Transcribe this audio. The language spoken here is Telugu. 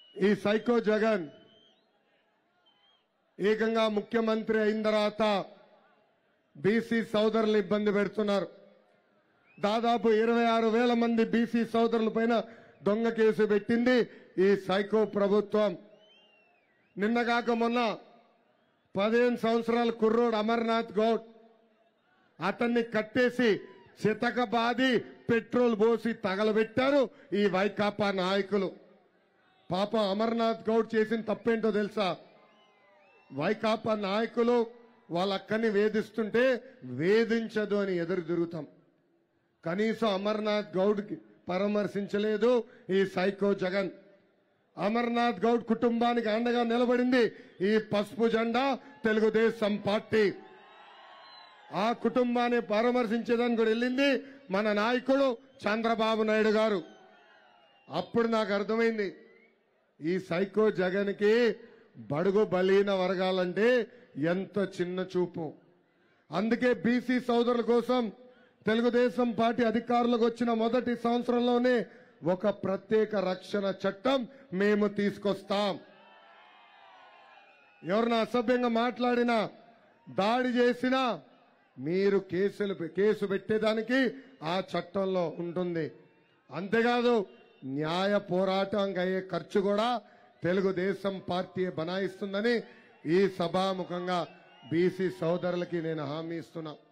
ఈ సైకో జగన్ ఏకంగా ముఖ్యమంత్రి అయిన తర్వాత బీసీ సోదరులు ఇబ్బంది పెడుతున్నారు దాదాపు ఇరవై ఆరు వేల మంది బీసీ సోదరుల పైన దొంగ కేసు పెట్టింది ఈ సైకో ప్రభుత్వం నిన్నగాక మొన్న పదిహేను సంవత్సరాల కుర్రోడు అమర్నాథ్ గౌడ్ అతన్ని కట్టేసి చితక బాది పెట్రోల్ పోసి తగలబెట్టారు ఈ వైకాపా నాయకులు పాప అమర్నాథ్ గౌడ్ చేసిన తప్పేంటో తెలుసా వైకాపా నాయకులు వాళ్ళ అక్కని వేధిస్తుంటే వేధించదు అని ఎదురు తిరుగుతాం కనీసం అమర్నాథ్ గౌడ్కి పరామర్శించలేదు ఈ సైకో జగన్ అమర్నాథ్ గౌడ్ కుటుంబానికి అండగా నిలబడింది ఈ పసుపు జెండా తెలుగుదేశం పార్టీ ఆ కుటుంబాన్ని పరామర్శించేదానికి కూడా వెళ్ళింది మన నాయకుడు చంద్రబాబు నాయుడు గారు అప్పుడు నాకు అర్థమైంది ఈ సైకో జగన్కి బడుగు బలీన వర్గాలంటే ఎంత చిన్న చూపు అందుకే బీసీ సోదరుల కోసం తెలుగుదేశం పార్టీ అధికారులకు వచ్చిన మొదటి సంవత్సరంలోనే ఒక ప్రత్యేక రక్షణ చట్టం మేము తీసుకొస్తాం ఎవరిని అసభ్యంగా మాట్లాడినా దాడి చేసినా మీరు కేసులు కేసు పెట్టేదానికి ఆ చట్టంలో ఉంటుంది అంతేకాదు న్యాయ పోరాటం అయ్యే ఖర్చు కూడా తెలుగుదేశం పార్టీ బనాయిస్తుందని ఈ సభాముఖంగా బీసీ సోదరులకి నేను హామీ ఇస్తున్నా